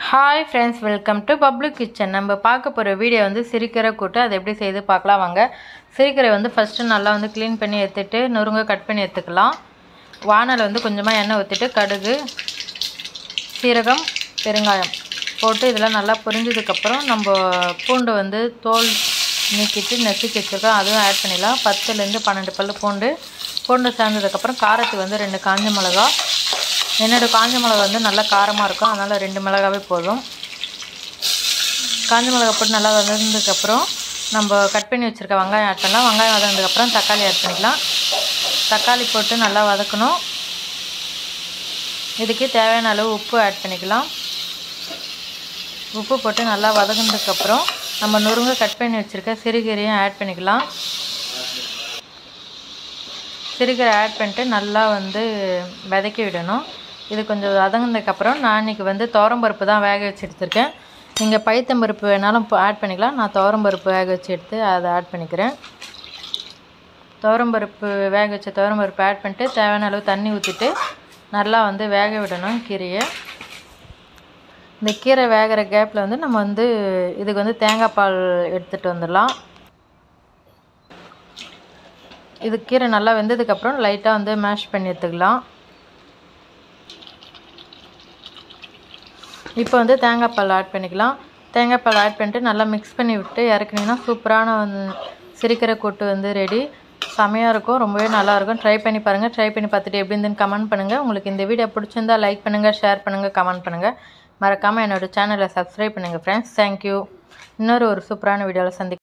hi friends welcome to public kitchen நம்ம பார்க்க போகிற வீடியோ வந்து சிரிக்கரை கூட்டு அது எப்படி செய்து பார்க்கலாம் வாங்க சிரிக்கரை வந்து ஃபஸ்ட்டு நல்லா வந்து க்ளீன் பண்ணி எடுத்துட்டு நொறுங்க கட் பண்ணி எடுத்துக்கலாம் வானல் வந்து கொஞ்சமாக எண்ணெய் ஊற்றிட்டு கடுகு சீரகம் பெருங்காயம் போட்டு இதெல்லாம் நல்லா பொரிஞ்சதுக்கப்புறம் நம்ம பூண்டு வந்து தோல் நீக்கிட்டு நசுக்கி வச்சுருக்கோம் அதுவும் ஆட் பண்ணிடலாம் பத்துலேருந்து பன்னெண்டு பல் பூண்டு பூண்டு சேர்ந்ததுக்கப்புறம் காரத்துக்கு வந்து ரெண்டு காஞ்ச மிளகா என்னோடய காஞ்ச மிளகா வந்து நல்லா காரமாக இருக்கும் அதனால் ரெண்டு மிளகாவே போதும் காஞ்ச மிளகா போட்டு நல்லா வதந்ததுக்கப்புறம் நம்ம கட் பண்ணி வச்சுருக்க வெங்காயம் ஆட் பண்ணலாம் வெங்காயம் வதங்கினதுக்கப்புறம் தக்காளி ஆட் பண்ணிக்கலாம் தக்காளி போட்டு நல்லா வதக்கணும் இதுக்கு தேவையான அளவு உப்பு ஆட் பண்ணிக்கலாம் உப்பு போட்டு நல்லா வதங்கினதுக்கப்புறம் நம்ம நொறுங்க கட் பண்ணி வச்சுருக்க சிறுகீரையும் ஆட் பண்ணிக்கலாம் சிறுகீரை ஆட் பண்ணிட்டு நல்லா வந்து வதக்கி விடணும் இது கொஞ்சம் வதங்கினதுக்கப்புறம் நான் இன்றைக்கி வந்து துவரம்பருப்பு தான் வேக வச்சு எடுத்திருக்கேன் நீங்கள் பைத்தம்பருப்பு வேணாலும் ஆட் பண்ணிக்கலாம் நான் துவரம்பருப்பு வேக வச்சு எடுத்து அதை ஆட் பண்ணிக்கிறேன் துவரம்பருப்பு வேக வச்ச துவரம்பருப்பு ஆட் பண்ணிட்டு தேவையான அளவு தண்ணி ஊற்றிட்டு நல்லா வந்து வேக விடணும் கீரையை இந்த கீரை வேகிற கேப்பில் வந்து நம்ம வந்து இதுக்கு வந்து தேங்காய் பால் எடுத்துகிட்டு வந்துடலாம் இது கீரை நல்லா வெந்ததுக்கப்புறம் லைட்டாக வந்து மேஷ் பண்ணி எடுத்துக்கலாம் இப்போ வந்து தேங்காய் பால் ஆட் பண்ணிக்கலாம் தேங்காய் பால் ஆட் பண்ணிட்டு நல்லா மிக்ஸ் பண்ணி விட்டு இறக்குனீங்கன்னா சூப்பரான வந்து சிரிக்கிற கூட்டு வந்து ரெடி செமையாக இருக்கும் ரொம்பவே நல்லாயிருக்கும் ட்ரை பண்ணி பாருங்கள் ட்ரை பண்ணி பார்த்துட்டு எப்படி இருந்துன்னு கமெண்ட் பண்ணுங்கள் உங்களுக்கு இந்த வீடியோ பிடிச்சிருந்தா லைக் பண்ணுங்கள் ஷேர் பண்ணுங்கள் கமெண்ட் பண்ணுங்கள் மறக்காமல் என்னோடய சேனலை சப்ஸ்கிரைப் பண்ணுங்கள் ஃப்ரெண்ட்ஸ் தேங்க்யூ இன்னொரு ஒரு சூப்பரான வீடியோவில் சந்தி